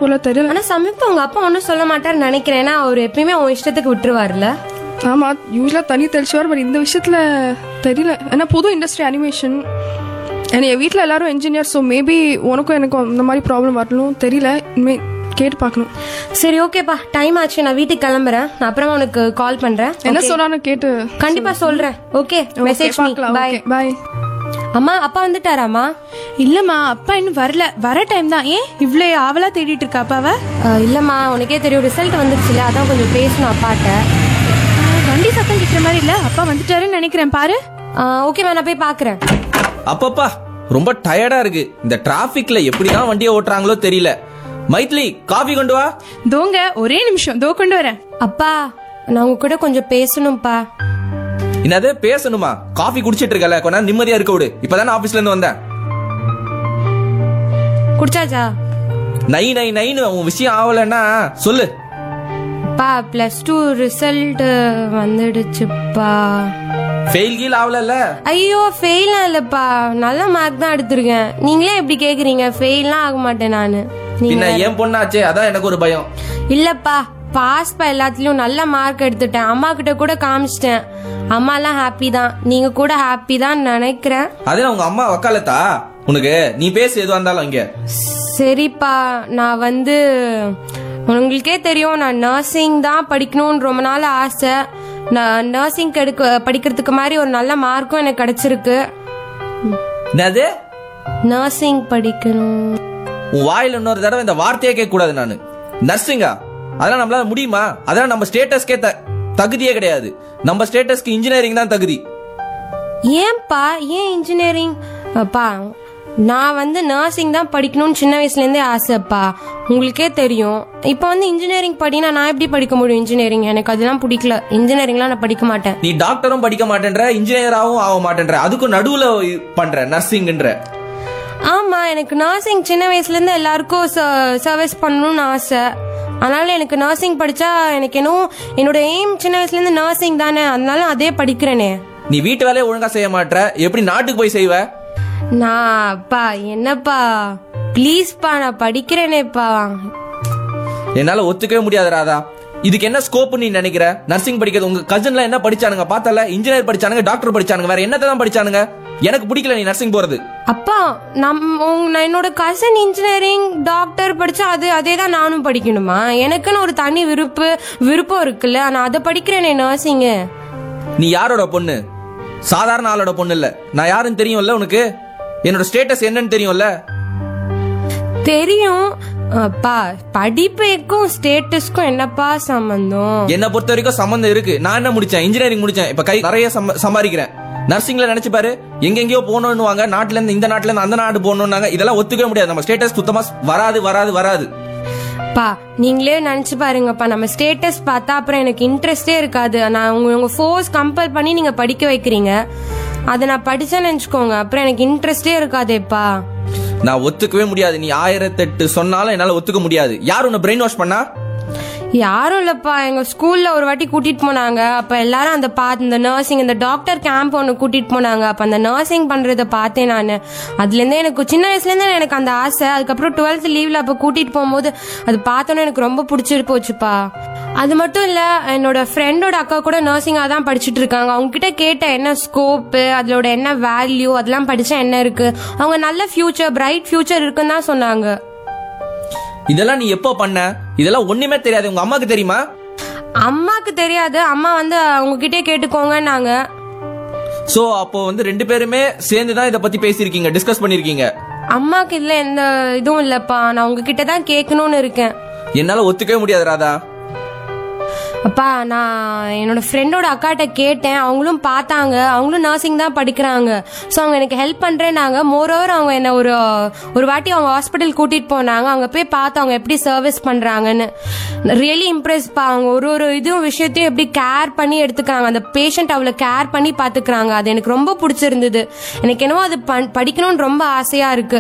போல தெரியல ஆனா சமீபம் உங்க அப்பா ஒன்றும் சொல்ல மாட்டாருன்னு நினைக்கிறேன் ஏன்னா அவர் எப்பயுமே உன் இஷ்டத்துக்கு விட்டுருவார்ல ஆமா யூஸ்வலா தனி தெளிச்சுவார் பட் இந்த விஷயத்துல தெரியல ஏன்னா புது இண்டஸ்ட்ரி அனிமேஷன் ஏன்னா என் வீட்டில் எல்லாரும் இன்ஜினியர் ஸோ மேபி உனக்கும் எனக்கும் இந்த மாதிரி ப்ராப்ளம் வரணும் தெரியல இனிமே கேட்டு பார்க்கணும் சரி ஓகேப்பா டைம் ஆச்சு நான் வீட்டுக்கு கிளம்புறேன் நான் அப்புறமா உனக்கு கால் பண்றேன் என்ன சொன்னான்னு கேட்டு கண்டிப்பா சொல்றேன் ஓகே மெசேஜ் பார்க்கலாம் பாய் பாய் அம்மா அப்பா வந்துட்டாராமா இல்லம்மா அப்பா இன்னும் வரல வர டைம் தான் ஏன் இவ்ளோ ஆவலா தேடிட்டு இருக்கா அப்பாவ அஹ், இல்லம்மா உனக்கே தெரியும் ரிசல்ட் வந்துருச்சுல அதான் கொஞ்சம் பேசணும் அப்பாட்ட வண்டி சத்தம் கேட்கிற மாதிரி இல்ல அப்பா வந்துட்டாருன்னு நினைக்கிறேன் பாரு ஓகேம்மா நான் போய் பாக்குறேன் அப்பப்பா ரொம்ப டயர்டா இருக்கு இந்த டிராபிக்ல எப்படிதான் வண்டியை ஓட்டுறாங்களோ தெரியல மைத்லி காஃபி கொண்டு வா தோங்க ஒரே நிமிஷம் தோ கொண்டு வரேன் அப்பா நான் உங்க கூட கொஞ்சம் பேசணும்ப்பா என்னது பேசணுமா காஃபி குடிச்சிட்டு இருக்கல கொஞ்ச நேரம் நிம்மதியா இருக்க விடு இப்பதானே ஆபீஸ்ல இருந்து வந்தேன் குடிச்சாச்சா நை நை நைன்னு உன் விஷயம் ஆகலன்னா சொல்லு அப்பா பிளஸ் டூ ரிசல்ட் வந்துடுச்சுப்பா ஃபெயில் கீழ் ஆகலல்ல ஐயோ ஃபெயிலாம் இல்லப்பா நல்ல மார்க் தான் எடுத்திருக்கேன் நீங்களே எப்படி கேக்குறீங்க ஃபெயிலாம் ஆக மாட்டேன் நானு நீங்க பின்ன ஏன் பொண்ணாச்சே அதான் எனக்கு ஒரு பயம் இல்லப்பா பாஸ் பா எல்லாத்துலயும் நல்ல மார்க் எடுத்துட்டேன் அம்மா கிட்ட கூட காமிச்சிட்டேன் அம்மா எல்லாம் ஹாப்பி தான் நீங்க கூட ஹாப்பி தான் நினைக்கிறேன் அதே உங்க அம்மா வக்காலத்தா உனக்கு நீ பேசு எதுவா இருந்தாலும் இங்க சரிப்பா நான் வந்து உங்களுக்கே தெரியும் நான் நர்சிங் தான் படிக்கணும்னு ரொம்ப நாள் ஆசை நான் நர்சிங் எடுக்க படிக்கிறதுக்கு மாதிரி ஒரு நல்ல மார்க்கும் எனக்கு கிடைச்சிருக்கு என்னது நர்சிங் படிக்கணும் உன் வாயில இன்னொரு தடவை இந்த வார்த்தையே கேட்க கூடாது நானு நர்சிங்கா அதெல்லாம் நம்மளால முடியுமா அதெல்லாம் நம்ம ஸ்டேட்டஸ்க்கே த- தகுதியே கிடையாது நம்ம ஸ்டேட்டஸ்க்கு இன்ஜினியரிங் தான் தகுதி ஏன்பா ஏன் இன்ஜினியரிங் அப்பா நான் வந்து நர்சிங் தான் படிக்கணும்னு சின்ன வயசுலேருந்தே ஆசைப்பா உங்களுக்கே தெரியும் இப்போ வந்து இன்ஜினியரிங் படினா நான் எப்படி படிக்க முடியும் இன்ஜினியரிங் எனக்கு அதெல்லாம் பிடிக்கல இன்ஜினியரிங்லாம் நான் படிக்க மாட்டேன் நீ டாக்டரும் படிக்க மாட்டேன்ற இன்ஜினியராகவும் ஆக மாட்டேன்ற அதுக்கும் நடுவுல பண்ற நர்சிங்ன்ற ஆமா எனக்கு நர்சிங் சின்ன வயசுல இருந்து எல்லாருக்கும் சர்வீஸ் பண்ணணும்னு ஆசை அதனால எனக்கு நர்சிங் படிச்சா எனக்கு என்னவோ என்னோட எய்ம் சின்ன வயசுல இருந்து நர்சிங் தானே அதனால அதே படிக்கிறேனே நீ வீட்டு வேலையை ஒழுங்கா செய்ய மாட்ற எப்படி நாட்டுக்கு போய் செய்வ நான் அப்பா என்னப்பா ப்ளீஸ்ப்பா நான் படிக்கிறேனேப்பா என்னால ஒத்துக்கவே முடியாது ராதா இதுக்கு என்ன ஸ்கோப் நீ நினைக்கிற நர்சிங் படிக்கிறது உங்க கஜன்ல என்ன படிச்சானுங்க பார்த்தல இன்ஜினியர் படிச்சானுங்க டாக்டர் படிச்சானுங்க வேற என்னத்தை தான் படிச்சானுங்க எனக்கு பிடிக்கல நீ நர்சிங் போறது அப்பா நம் உங்க- நான் என்னோட கசன் இன்ஜினியரிங் டாக்டர் படிச்சா அது அதே தான் நானும் படிக்கணுமா எனக்குன்னு ஒரு தனி விருப்பு விருப்பம் இருக்குல்ல நான் அதை படிக்கிறேனே நர்சிங்கு நீ யாரோட பொண்ணு சாதாரண ஆளோட பொண்ணு இல்ல நான் யாருன்னு தெரியும்ல உனக்கு என்னோட ஸ்டேட்டஸ் என்னன்னு தெரியும்ல தெரியும் அப்பா படிப்புக்கும் ஸ்டேட்டஸ்க்கும் என்னப்பா சம்பந்தம் என்ன பொறுத்த வரைக்கும் சம்மந்தம் இருக்கு நான் என்ன முடிச்சேன் இன்ஜினியரிங் முடிச்சேன் இப்ப கை நிறைய சம்ப- சம்பாதிக்கிறேன் நர்சிங்ல நினைச்சு பாரு எங்கெங்கயோ போகணும்னு வாங்க நாட்டுல இருந்து இந்த நாட்டுல இருந்து அந்த நாடு போகணும்னாங்க இதெல்லாம் ஒத்துக்கவே முடியாது நம்ம ஸ்டேட்டஸ் சுத்தமா வராது வராது வராது பா நீங்களே நினைச்சு பாருங்கப்பா நம்ம ஸ்டேட்டஸ் பார்த்தா அப்புறம் எனக்கு இன்ட்ரெஸ்டே இருக்காது நான் உங்க உங்க ஃபோர்ஸ் கம்பல் பண்ணி நீங்க படிக்க வைக்கிறீங்க அதை நான் படிச்சேன்னு நினச்சிக்கோங்க அப்புறம் எனக்கு இன்ட்ரெஸ்டே இருக்காதேப்பா நான் ஒத்துக்கவே முடியாது நீ ஆயிரத்தெட்டு சொன்னாலும் என்னால ஒத்துக்க முடியாது யார் உன்னை பிரெயின் வாஷ் பண்ணா யாரும் இல்லப்பா எங்க ஸ்கூல்ல ஒரு வாட்டி கூட்டிட்டு போனாங்க அப்ப எல்லாரும் அந்த பா இந்த நர்சிங் இந்த டாக்டர் கேம்ப் ஒன்று கூட்டிட்டு போனாங்க அப்ப அந்த நர்சிங் பண்றத பார்த்தேன் நான் அதுல இருந்தே எனக்கு சின்ன வயசுல இருந்தே எனக்கு அந்த ஆசை அதுக்கப்புறம் டுவெல்த் லீவ்ல அப்ப கூட்டிட்டு போகும்போது அது பார்த்தோன்னே எனக்கு ரொம்ப பிடிச்சிட்டு போச்சுப்பா அது மட்டும் இல்ல என்னோட ஃப்ரெண்டோட அக்கா கூட நர்சிங்காக தான் படிச்சுட்டு இருக்காங்க அவங்க கிட்ட கேட்டேன் என்ன ஸ்கோப்பு அதோட என்ன வேல்யூ அதெல்லாம் படிச்சா என்ன இருக்கு அவங்க நல்ல ஃபியூச்சர் பிரைட் ஃபியூச்சர் இருக்குன்னு தான் சொன்னாங்க இதெல்லாம் நீ எப்போ பண்ண இதெல்லாம் ஒண்ணுமே தெரியாது உங்க அம்மாக்கு தெரியுமா அம்மாக்கு தெரியாது அம்மா வந்து உங்ககிட்டே கேட்டுக்கோங்கன்னாங்க சோ அப்போ வந்து ரெண்டு பேருமே சேர்ந்து தான் இதை பத்தி பேசியிருக்கீங்க டிஸ்கஸ் பண்ணிருக்கீங்க அம்மாக்கு இல்ல எந்த இதுவும் இல்லப்பா நான் உங்ககிட்ட தான் கேட்கணும்னு இருக்கேன் என்னால ஒத்துக்கவே முடியாது ராதா அப்பா நான் என்னோட ஃப்ரெண்டோட அக்காட்ட கேட்டேன் அவங்களும் பார்த்தாங்க அவங்களும் நர்சிங் தான் படிக்கிறாங்க ஸோ அவங்க எனக்கு ஹெல்ப் பண்றேன்னாங்க மோரோவர் அவங்க என்ன ஒரு ஒரு வாட்டி அவங்க ஹாஸ்பிட்டல் கூட்டிட்டு போனாங்க அவங்க போய் பார்த்து அவங்க எப்படி சர்வீஸ் பண்றாங்கன்னு ரியலி இம்ப்ரெஸ்ப்பா அவங்க ஒரு ஒரு இதுவும் விஷயத்தையும் எப்படி கேர் பண்ணி எடுத்துக்கிறாங்க அந்த பேஷண்ட் அவ்வளோ கேர் பண்ணி பார்த்துக்கிறாங்க அது எனக்கு ரொம்ப பிடிச்சிருந்தது எனக்கு என்னவோ அது பண்- படிக்கணும்னு ரொம்ப ஆசையா இருக்கு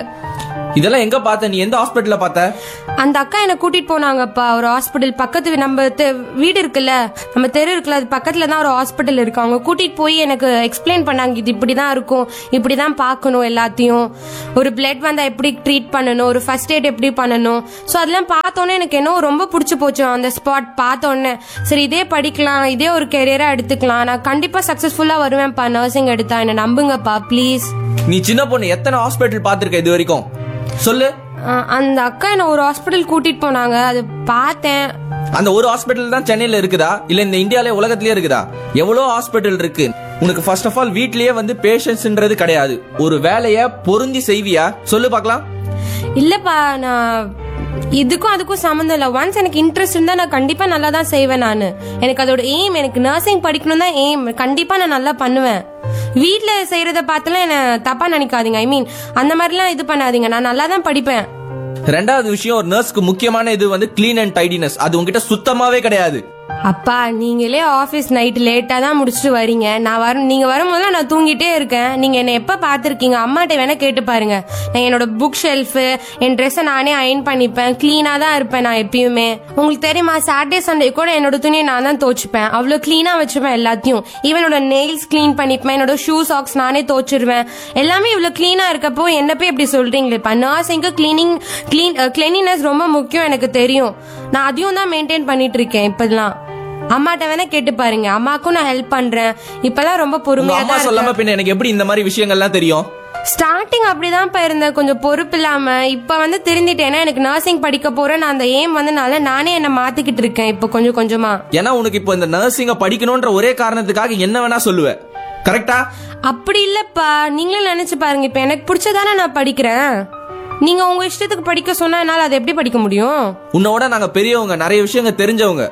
இதெல்லாம் எங்க பார்த்த நீ எந்த ஹாஸ்பிட்டல்ல பார்த்த அந்த அக்கா என்னை கூட்டிட்டு போனாங்கப்பா ஒரு ஹாஸ்பிட்டல் பக்கத்து நம்ம தெ- வீடு இருக்குல்ல நம்ம தெரு இருக்குல்ல அது பக்கத்துல தான் ஒரு ஹாஸ்பிட்டல் இருக்கு அவங்க கூட்டிட்டு போய் எனக்கு எக்ஸ்பிளைன் பண்ணாங்க இது இப்படிதான் இருக்கும் இப்படிதான் பார்க்கணும் எல்லாத்தையும் ஒரு பிளட் வந்தா எப்படி ட்ரீட் பண்ணணும் ஒரு ஃபர்ஸ்ட் எய்ட் எப்படி பண்ணணும் ஸோ அதெல்லாம் பார்த்தோன்னே எனக்கு என்ன ரொம்ப பிடிச்சி போச்சு அந்த ஸ்பாட் பார்த்தோன்னே சரி இதே படிக்கலாம் இதே ஒரு கெரியரா எடுத்துக்கலாம் நான் கண்டிப்பா சக்சஸ்ஃபுல்லா வருவேன்ப்பா நர்சிங் எடுத்தா என்ன நம்புங்கப்பா ப்ளீஸ் நீ சின்ன பொண்ணு எத்தனை ஹாஸ்பிட்டல் பார்த்திருக்க இது வரைக்கும் சொல்லு அஹ் அந்த அக்கா என்ன ஒரு ஹாஸ்பிட்டல் கூட்டிட்டு போனாங்க அது பார்த்தேன் அந்த ஒரு ஹாஸ்பிட்டல் தான் சென்னையில இருக்குதா இல்ல இந்த இந்தியாலே உலகத்திலேயே இருக்குதா எவ்வளவு ஹாஸ்பிட்டல் இருக்கு உனக்கு ஃபர்ஸ்ட் ஆஃப் ஆல் வீட்லயே வந்து பேஷன்ஸ்ன்றது கிடையாது ஒரு வேலைய பொருந்தி செய்வியா சொல்லு பார்க்கலாம் இல்லப்பா நான் இதுக்கும் அதுக்கும் சம்மந்தம் இல்லை ஒன்ஸ் எனக்கு இன்ட்ரெஸ்ட் இருந்தா நான் கண்டிப்பா நல்லா தான் செய்வேன் நான் எனக்கு அதோட எய்ம் எனக்கு நர்சிங் படிக்கணும் தான் எய்ம் கண்டிப்பா நான் நல்லா பண்ணுவேன் வீட்ல செய்யறத பார்த்துலாம் என்ன தப்பா நினைக்காதீங்க ஐ மீன் அந்த மாதிரிலாம் இது பண்ணாதீங்க நான் நல்லா தான் படிப்பேன் ரெண்டாவது விஷயம் ஒரு நர்ஸ்க்கு முக்கியமான இது வந்து கிளீன் அண்ட் டைடினஸ் அது உங்ககிட்ட சுத்தமாவே கிடையாது அப்பா நீங்களே ஆபீஸ் நைட் லேட்டா தான் முடிச்சுட்டு வரீங்க நான் வரும் நீங்க வரும்போது நான் தூங்கிட்டே இருக்கேன் நீங்க என்ன எப்ப பாத்திருக்கீங்க அம்மாட்ட வேணா கேட்டு பாருங்க நான் என்னோட புக் ஷெல்ஃப் என் ட்ரெஸ்ஸை நானே அயன் பண்ணிப்பேன் கிளீனா தான் இருப்பேன் நான் எப்பயுமே உங்களுக்கு தெரியுமா சாட்டர்டே சண்டே கூட என்னோட துணியை நான் தான் துவச்சுப்பேன் அவ்வளோ கிளீனா வச்சுப்பேன் எல்லாத்தையும் ஈவன் என்னோட நெயில்ஸ் க்ளீன் பண்ணிப்பேன் என்னோட ஷூ சாக்ஸ் நானே துவச்சிருவேன் எல்லாமே இவ்வளோ கிளீனா இருக்கப்போ என்ன போய் இப்படி சொல்றீங்களேப்பா நர்சிங்க்கு கிளீனிங் கிளீன் கிளீனினஸ் ரொம்ப முக்கியம் எனக்கு தெரியும் நான் அதையும் தான் மெயின்டைன் பண்ணிட்டு இருக்கேன் இப்பெல்லாம் அம்மாட்ட வேணா கேட்டு பாருங்க அம்மாக்கும் நான் ஹெல்ப் பண்றேன் இப்பெல்லாம் ரொம்ப உங்க பொறுமையா அம்மா தான் சொல்லாம இருக்கேன் பின்ன எனக்கு எப்படி இந்த மாதிரி விஷயங்கள்லாம் தெரியும் ஸ்டார்டிங் அப்படிதான் இருந்தேன் கொஞ்சம் பொறுப்பு இல்லாம இப்ப வந்து திருந்திட்டேன்னா எனக்கு நர்சிங் படிக்க போறேன் நான் அந்த எய்ம் வந்தனால நானே என்ன மாத்திக்கிட்டு இருக்கேன் இப்ப கொஞ்சம் கொஞ்சமா ஏன்னா உனக்கு இப்போ இந்த நர்சிங்க படிக்கணும்ன்ற ஒரே காரணத்துக்காக என்ன வேணா சொல்லுவ கரெக்டா அப்படி இல்லப்பா நீங்களே நினைச்சு பாருங்க இப்ப எனக்கு பிடிச்சதானே நான் படிக்கிறேன் நீங்க உங்க இஷ்டத்துக்கு படிக்க சொன்னா என்னால அதை எப்படி படிக்க முடியும் உன்னோட நாங்க பெரியவங்க நிறைய விஷயங்க தெரிஞ்சவங்க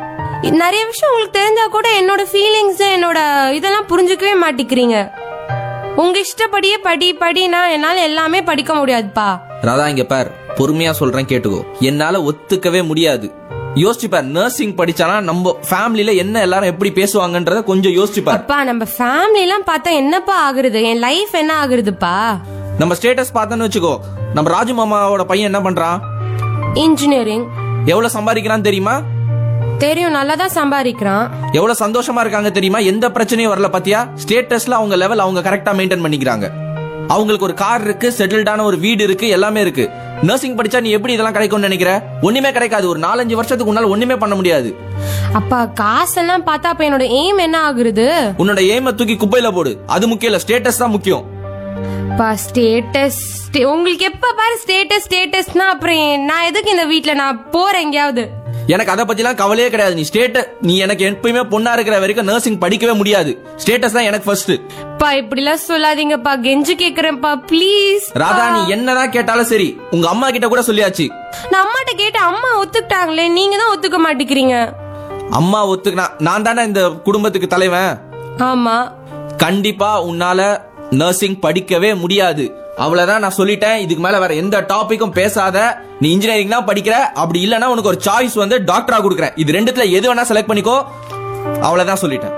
நிறைய விஷயம் உங்களுக்கு தெரிஞ்சா கூட என்னோட ஃபீலிங்ஸ் என்னோட இதெல்லாம் புரிஞ்சுக்கவே மாட்டிக்கிறீங்க உங்க இஷ்டப்படியே படி படினா என்னால எல்லாமே படிக்க முடியாதுப்பா ராதா இங்க பார் பொறுமையா சொல்றேன் கேட்டுக்கோ என்னால ஒத்துக்கவே முடியாது யோசிச்சு பார் நர்சிங் படிச்சானா நம்ம ஃபேமிலில என்ன எல்லாரும் எப்படி பேசுவாங்கன்றத கொஞ்சம் யோசிச்சு பார் அப்பா நம்ம ஃபேமிலி எல்லாம் பார்த்தா என்னப்பா ஆகுறது என் லைஃப் என்ன ஆகுறதுப்பா நம்ம ஸ்டேட்டஸ் பார்த்தோன்னு வச்சுக்கோ நம்ம ராஜு மாமாவோட பையன் என்ன பண்றான் இன்ஜினியரிங் எவ்வளவு சம்பாதிக்கிறான் தெரியுமா தெரியும் நல்லா தான் சம்பாதிக்கிறான் எவ்வளவு சந்தோஷமா இருக்காங்க தெரியுமா எந்த பிரச்சனையும் வரல பாத்தியா ஸ்டேட்டஸ்ல அவங்க லெவல் அவங்க கரெக்டா மெயின்டைன் பண்ணிக்கிறாங்க அவங்களுக்கு ஒரு கார் இருக்கு செட்டில்டான ஒரு வீடு இருக்கு எல்லாமே இருக்கு நர்சிங் படிச்சா நீ எப்படி இதெல்லாம் கிடைக்கும்னு நினைக்கிற ஒண்ணுமே கிடைக்காது ஒரு நாலஞ்சு வருஷத்துக்கு உன்னால ஒண்ணுமே பண்ண முடியாது அப்பா காசெல்லாம் பார்த்தா அப்ப என்னோட எய்ம் என்ன ஆகுறது உன்னோட ஏம தூக்கி குப்பையில போடு அது முக்கியம் இல்ல ஸ்டேட்டஸ் தான் முக்கியம் அப்பா ஸ்டேட்டஸ் உங்களுக்கு எப்ப பாரு ஸ்டேட்டஸ் ஸ்டேட்டஸ்னா அப்புறம் ஏன் நான் எதுக்கு இந்த வீட்ல நான் போறேன் எங்கேயாவது எனக்கு அதை பத்திலாம் கவலையே கிடையாது நீ ஸ்டேட் நீ எனக்கு எப்பயுமே பொண்ணா இருக்கிற வரைக்கும் நர்சிங் படிக்கவே முடியாது ஸ்டேட்டஸ் தான் எனக்கு ஃபர்ஸ்ட் பா இப்படிலாம் சொல்லாதீங்கப்பா கெஞ்சு கேக்குறேன்ப்பா ப்ளீஸ் ராதா நீ என்னதான் கேட்டாலும் சரி உங்க அம்மா கிட்ட கூட சொல்லியாச்சு நான் அம்மாட்ட கேட்டு அம்மா ஒத்துக்கிட்டாங்களே நீங்க தான் ஒத்துக்க மாட்டேங்கிறீங்க அம்மா ஒத்துக்கினா நான் தானே இந்த குடும்பத்துக்கு தலைவன் ஆமா கண்டிப்பா உன்னால நர்சிங் படிக்கவே முடியாது அவ்வளவுதான் நான் சொல்லிட்டேன் இதுக்கு மேல வேற எந்த டாபிக்கும் பேசாத நீ இன்ஜினியரிங் தான் படிக்கிற அப்படி இல்லனா உனக்கு ஒரு சாய்ஸ் வந்து டாக்டரா கொடுக்குறேன் இது ரெண்டுத்துல எது வேணா செலக்ட் பண்ணிக்கோ அவ்வளவுதான் சொல்லிட்டேன்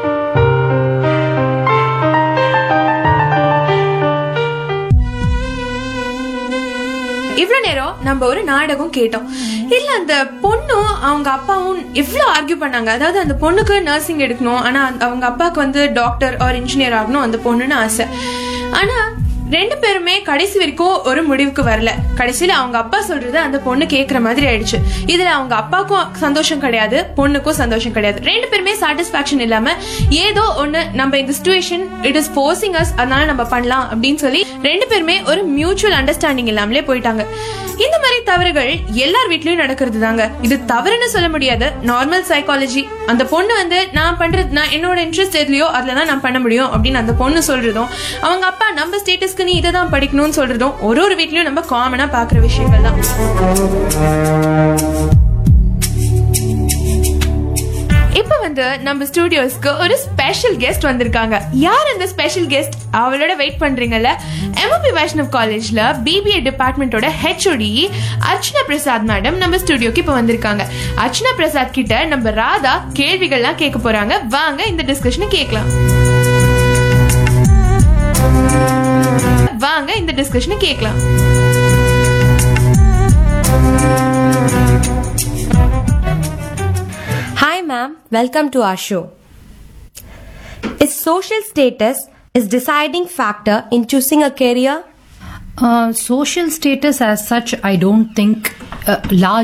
இவ்வளவு நேரம் நம்ம ஒரு நாடகம் கேட்டோம் இல்ல அந்த பொண்ணும் அவங்க அப்பாவும் எவ்வளவு ஆர்கியூ பண்ணாங்க அதாவது அந்த பொண்ணுக்கு நர்சிங் எடுக்கணும் ஆனா அந்த- அவங்க அப்பாவுக்கு வந்து டாக்டர் ஆர் இன்ஜினியர் ஆகணும் அந்த பொண்ணுன்னு ஆசை ஆனா ரெண்டு பேருமே கடைசி வரைக்கும் ஒரு முடிவுக்கு வரல கடைசியில அவங்க அப்பா சொல்றது அந்த பொண்ணு கேக்குற மாதிரி ஆயிடுச்சு இதுல அவங்க அப்பாவுக்கும் சந்தோஷம் கிடையாது பொண்ணுக்கும் சந்தோஷம் கிடையாது ரெண்டு பேருமே சாட்டிஸ்பாக்சன் இல்லாம ஏதோ ஒண்ணு நம்ம இந்த situation it is forcing us அதனால நம்ம பண்ணலாம் அப்படின்னு சொல்லி ரெண்டு பேருமே ஒரு மியூச்சுவல் அண்டர்ஸ்டாண்டிங் இல்லாமலே போயிட்டாங்க இந்த மாதிரி தவறுகள் எல்லார் வீட்லயும் நடக்கிறது தாங்க இது தவறுன்னு சொல்ல முடியாது நார்மல் சைக்காலஜி அந்த பொண்ணு வந்து நான் பண்றது நான் என்னோட இன்ட்ரெஸ்ட் எதுலயோ அதுல தான் நான் பண்ண முடியும் அப்படின்னு அந்த பொண்ணு சொல்றதும் அவங்க அப்பா நம்ம ஸ்டேட்டஸ்க்கு நீ இதை தான் படிக்கணும்னு சொல்றதும் ஒரு ஒரு வீட்லயும் நம்ம காமனா பாக்குற விஷயங்கள் தான் இப்ப வந்து நம்ம ஸ்டுடியோஸ்க்கு ஒரு ஸ்பெஷல் கெஸ்ட் வந்திருக்காங்க யார் அந்த ஸ்பெஷல் கெஸ்ட் அவளோட வெயிட் பண்றீங்கல்ல எம்ஓபி வைஷ்ணவ் காலேஜ்ல பிபிஏ டிபார்ட்மெண்டோட ஹெச்ஓடி அர்ச்சனா பிரசாத் மேடம் நம்ம ஸ்டுடியோக்கு இப்ப வந்திருக்காங்க அர்ச்சனா பிரசாத் கிட்ட நம்ம ராதா கேள்விகள்லாம் கேட்க போறாங்க வாங்க இந்த டிஸ்கஷனை கேட்கலாம் வாங்க இந்த டிஸ்கஷனை கேட்கலாம் Hi, ma'am. Welcome to our show. Is social status is deciding factor in choosing a career? Uh, social status as such, I don't think uh, large